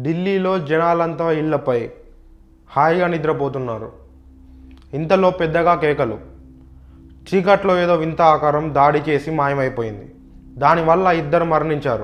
ఢిల్లీలో జనాలంతా ఇళ్లపై హాయిగా నిద్రపోతున్నారు ఇంతలో పెద్దగా కేకలు చీకట్లో ఏదో వింత ఆకారం దాడి చేసి మాయమైపోయింది దానివల్ల ఇద్దరు మరణించారు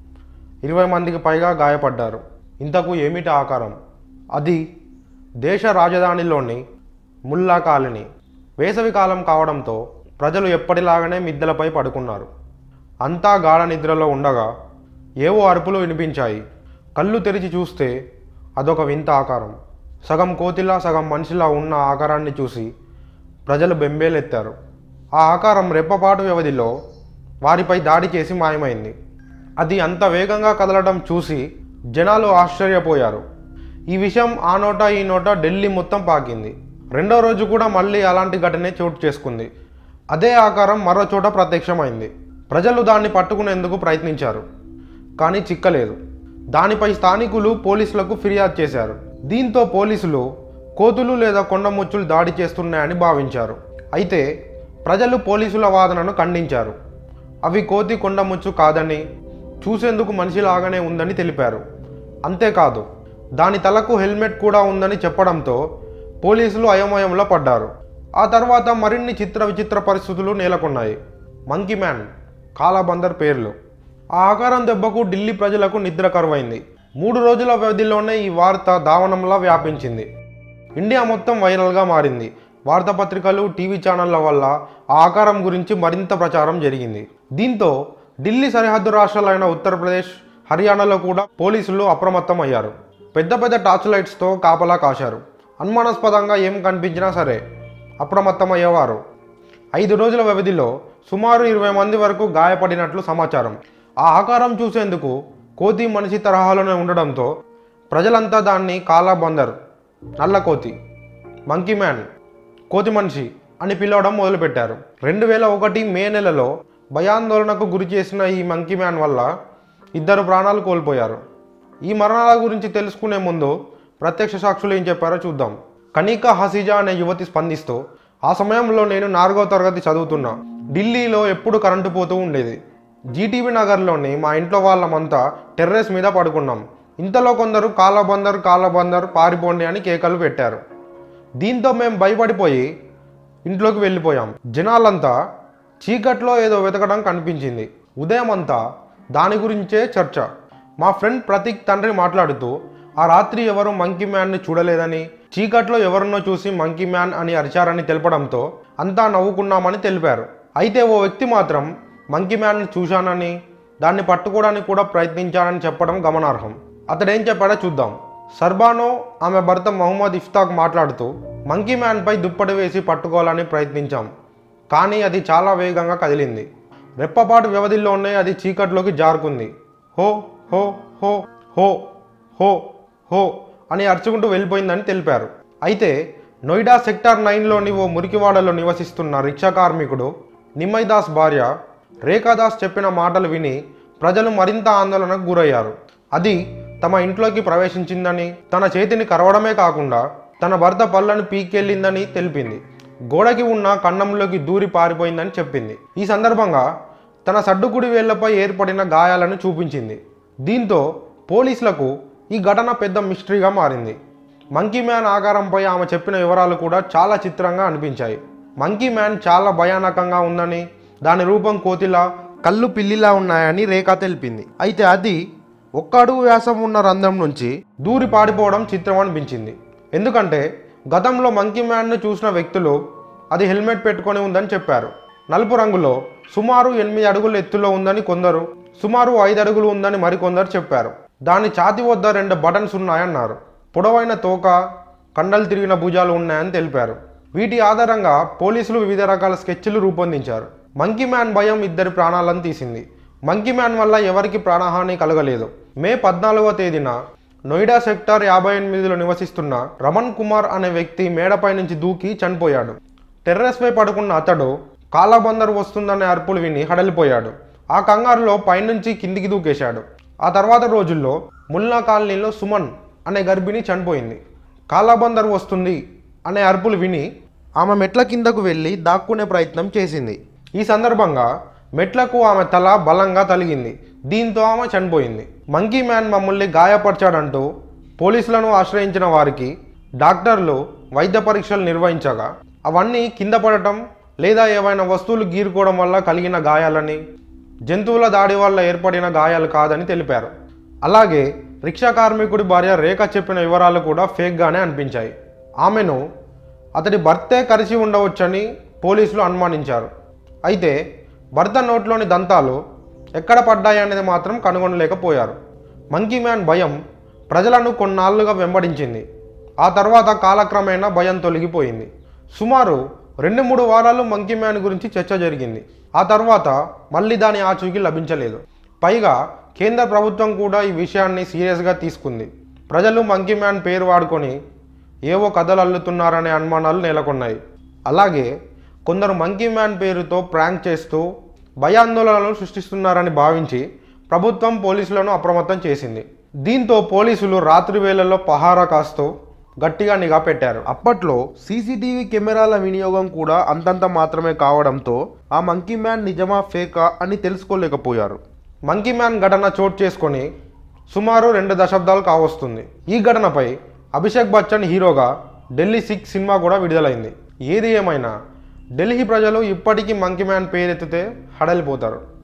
ఇరవై మందికి పైగా గాయపడ్డారు ఇంతకు ఏమిటి ఆకారం అది దేశ రాజధానిలోని ముల్లా కాలనీ వేసవి కాలం కావడంతో ప్రజలు ఎప్పటిలాగానే మిద్దెలపై పడుకున్నారు అంతా గాఢ నిద్రలో ఉండగా ఏవో అరుపులు వినిపించాయి కళ్ళు తెరిచి చూస్తే అదొక వింత ఆకారం సగం కోతిలా సగం మనిషిలా ఉన్న ఆకారాన్ని చూసి ప్రజలు బెంబేలెత్తారు ఆ ఆకారం రెప్పపాటు వ్యవధిలో వారిపై దాడి చేసి మాయమైంది అది అంత వేగంగా కదలడం చూసి జనాలు ఆశ్చర్యపోయారు ఈ విషయం ఆ నోట ఈ నోట ఢిల్లీ మొత్తం పాకింది రెండో రోజు కూడా మళ్ళీ అలాంటి ఘటనే చోటు చేసుకుంది అదే ఆకారం మరో చోట ప్రత్యక్షమైంది ప్రజలు దాన్ని పట్టుకునేందుకు ప్రయత్నించారు కానీ చిక్కలేదు దానిపై స్థానికులు పోలీసులకు ఫిర్యాదు చేశారు దీంతో పోలీసులు కోతులు లేదా కొండముచ్చులు దాడి చేస్తున్నాయని భావించారు అయితే ప్రజలు పోలీసుల వాదనను ఖండించారు అవి కోతి కొండముచ్చు కాదని చూసేందుకు మనిషిలాగానే ఉందని తెలిపారు అంతేకాదు దాని తలకు హెల్మెట్ కూడా ఉందని చెప్పడంతో పోలీసులు అయోమయంలో పడ్డారు ఆ తర్వాత మరిన్ని చిత్ర విచిత్ర పరిస్థితులు నెలకొన్నాయి మంకీ మ్యాన్ కాలాబందర్ పేర్లు ఆ ఆకారం దెబ్బకు ఢిల్లీ ప్రజలకు నిద్ర కరువైంది మూడు రోజుల వ్యవధిలోనే ఈ వార్త దావనంలా వ్యాపించింది ఇండియా మొత్తం వైరల్గా మారింది వార్తాపత్రికలు టీవీ ఛానళ్ల వల్ల ఆ ఆకారం గురించి మరింత ప్రచారం జరిగింది దీంతో ఢిల్లీ సరిహద్దు రాష్ట్రాలైన ఉత్తరప్రదేశ్ హర్యానాలో కూడా పోలీసులు అప్రమత్తం అయ్యారు పెద్ద పెద్ద టార్చ్ లైట్స్తో కాపలా కాశారు అనుమానాస్పదంగా ఏం కనిపించినా సరే అప్రమత్తం అయ్యేవారు ఐదు రోజుల వ్యవధిలో సుమారు ఇరవై మంది వరకు గాయపడినట్లు సమాచారం ఆ ఆకారం చూసేందుకు కోతి మనిషి తరహాలోనే ఉండడంతో ప్రజలంతా దాన్ని కాలాబందర్ నల్ల కోతి మంకీ మ్యాన్ కోతి మనిషి అని పిలవడం మొదలుపెట్టారు రెండు వేల ఒకటి మే నెలలో భయాందోళనకు గురి చేసిన ఈ మంకీ మ్యాన్ వల్ల ఇద్దరు ప్రాణాలు కోల్పోయారు ఈ మరణాల గురించి తెలుసుకునే ముందు ప్రత్యక్ష సాక్షులు ఏం చెప్పారో చూద్దాం కనికా హసీజా అనే యువతి స్పందిస్తూ ఆ సమయంలో నేను నాలుగో తరగతి చదువుతున్నా ఢిల్లీలో ఎప్పుడు కరెంటు పోతూ ఉండేది జీటీవీ నగర్లోని మా ఇంట్లో వాళ్ళమంతా టెర్రస్ మీద పడుకున్నాం ఇంతలో కొందరు కాలబందర్ కాలబందర్ పారిపోండి అని కేకలు పెట్టారు దీంతో మేము భయపడిపోయి ఇంట్లోకి వెళ్ళిపోయాం జనాలంతా చీకట్లో ఏదో వెతకడం కనిపించింది ఉదయం అంతా దాని గురించే చర్చ మా ఫ్రెండ్ ప్రతీక్ తండ్రి మాట్లాడుతూ ఆ రాత్రి ఎవరు మంకీ మ్యాన్ని చూడలేదని చీకట్లో ఎవరినో చూసి మంకీ మ్యాన్ అని అరిచారని తెలపడంతో అంతా నవ్వుకున్నామని తెలిపారు అయితే ఓ వ్యక్తి మాత్రం మంకీ మ్యాన్ని చూశానని దాన్ని పట్టుకోవడానికి కూడా ప్రయత్నించానని చెప్పడం గమనార్హం అతడేం చెప్పాడో చూద్దాం సర్బానో ఆమె భర్త మొహమ్మద్ ఇఫ్తాక్ మాట్లాడుతూ మంకీ మ్యాన్పై దుప్పటి వేసి పట్టుకోవాలని ప్రయత్నించాం కానీ అది చాలా వేగంగా కదిలింది రెప్పపాటు వ్యవధిలోనే అది చీకట్లోకి జారుకుంది హో హో హో హో హో హో అని అరుచుకుంటూ వెళ్ళిపోయిందని తెలిపారు అయితే నోయిడా సెక్టార్ నైన్లోని ఓ మురికివాడలో నివసిస్తున్న రిక్షా కార్మికుడు నిమ్మయ్దాస్ భార్య రేఖాదాస్ చెప్పిన మాటలు విని ప్రజలు మరింత ఆందోళనకు గురయ్యారు అది తమ ఇంట్లోకి ప్రవేశించిందని తన చేతిని కరవడమే కాకుండా తన భర్త పళ్ళను పీకెళ్ళిందని తెలిపింది గోడకి ఉన్న కన్నంలోకి దూరి పారిపోయిందని చెప్పింది ఈ సందర్భంగా తన సడ్డుకుడి వేళ్లపై ఏర్పడిన గాయాలను చూపించింది దీంతో పోలీసులకు ఈ ఘటన పెద్ద మిస్టరీగా మారింది మంకీ మ్యాన్ ఆకారంపై ఆమె చెప్పిన వివరాలు కూడా చాలా చిత్రంగా అనిపించాయి మంకీ మ్యాన్ చాలా భయానకంగా ఉందని దాని రూపం కోతిలా కళ్ళు పిల్లిలా ఉన్నాయని రేఖ తెలిపింది అయితే అది ఒక్క అడుగు వ్యాసం ఉన్న రంధ్రం నుంచి దూరి పాడిపోవడం చిత్రం అనిపించింది ఎందుకంటే గతంలో మంకీ మ్యాన్ను చూసిన వ్యక్తులు అది హెల్మెట్ పెట్టుకొని ఉందని చెప్పారు నలుపు రంగులో సుమారు ఎనిమిది అడుగుల ఎత్తులో ఉందని కొందరు సుమారు ఐదు అడుగులు ఉందని మరికొందరు చెప్పారు దాని ఛాతి వద్ద రెండు బటన్స్ ఉన్నాయన్నారు పొడవైన తోక కండలు తిరిగిన భుజాలు ఉన్నాయని తెలిపారు వీటి ఆధారంగా పోలీసులు వివిధ రకాల స్కెచ్లు రూపొందించారు మంకీ మ్యాన్ భయం ఇద్దరి ప్రాణాలను తీసింది మంకీ మ్యాన్ వల్ల ఎవరికి ప్రాణహాని కలగలేదు మే పద్నాలుగవ తేదీన నోయిడా సెక్టార్ యాభై ఎనిమిదిలో నివసిస్తున్న రమణ్ కుమార్ అనే వ్యక్తి మేడపై నుంచి దూకి చనిపోయాడు టెర్రస్పై పడుకున్న అతడు కాలాబందర్ వస్తుందనే అరుపులు విని హడలిపోయాడు ఆ కంగారులో పైనుంచి కిందికి దూకేశాడు ఆ తర్వాత రోజుల్లో ముల్లా కాలనీలో సుమన్ అనే గర్భిణి చనిపోయింది కాలాబందర్ వస్తుంది అనే అరుపులు విని ఆమె మెట్ల కిందకు వెళ్ళి దాక్కునే ప్రయత్నం చేసింది ఈ సందర్భంగా మెట్లకు ఆమె తల బలంగా తలిగింది దీంతో ఆమె చనిపోయింది మంకీ మ్యాన్ మమ్మల్ని గాయపరిచాడంటూ పోలీసులను ఆశ్రయించిన వారికి డాక్టర్లు వైద్య పరీక్షలు నిర్వహించగా అవన్నీ కింద పడటం లేదా ఏవైనా వస్తువులు గీరుకోవడం వల్ల కలిగిన గాయాలని జంతువుల దాడి వల్ల ఏర్పడిన గాయాలు కాదని తెలిపారు అలాగే రిక్షా కార్మికుడి భార్య రేఖ చెప్పిన వివరాలు కూడా ఫేక్గానే అనిపించాయి ఆమెను అతడి భర్తే కరిచి ఉండవచ్చని పోలీసులు అనుమానించారు అయితే భర్త నోట్లోని దంతాలు ఎక్కడ పడ్డాయనేది మాత్రం కనుగొనలేకపోయారు మంకీ మ్యాన్ భయం ప్రజలను కొన్నాళ్లుగా వెంబడించింది ఆ తర్వాత కాలక్రమేణా భయం తొలగిపోయింది సుమారు రెండు మూడు వారాలు మంకీ మ్యాన్ గురించి చర్చ జరిగింది ఆ తర్వాత మళ్ళీ దాని ఆచూకీ లభించలేదు పైగా కేంద్ర ప్రభుత్వం కూడా ఈ విషయాన్ని సీరియస్గా తీసుకుంది ప్రజలు మంకీ మ్యాన్ పేరు వాడుకొని ఏవో కథలు అల్లుతున్నారనే అనుమానాలు నెలకొన్నాయి అలాగే కొందరు మంకీ మ్యాన్ పేరుతో ప్రాంక్ చేస్తూ భయాందోళనలు సృష్టిస్తున్నారని భావించి ప్రభుత్వం పోలీసులను అప్రమత్తం చేసింది దీంతో పోలీసులు రాత్రి వేళల్లో పహారా కాస్తూ గట్టిగా నిఘా పెట్టారు అప్పట్లో సీసీటీవీ కెమెరాల వినియోగం కూడా అంతంత మాత్రమే కావడంతో ఆ మంకీ మ్యాన్ నిజమా ఫేకా అని తెలుసుకోలేకపోయారు మంకీ మ్యాన్ ఘటన చోటు చేసుకొని సుమారు రెండు దశాబ్దాలు కావస్తుంది ఈ ఘటనపై అభిషేక్ బచ్చన్ హీరోగా ఢిల్లీ సిక్స్ సినిమా కూడా విడుదలైంది ఏది ఏమైనా ఢిల్లీ ప్రజలు ఇప్పటికీ మంకీ మ్యాన్ పేరెత్తితే హడలిపోతారు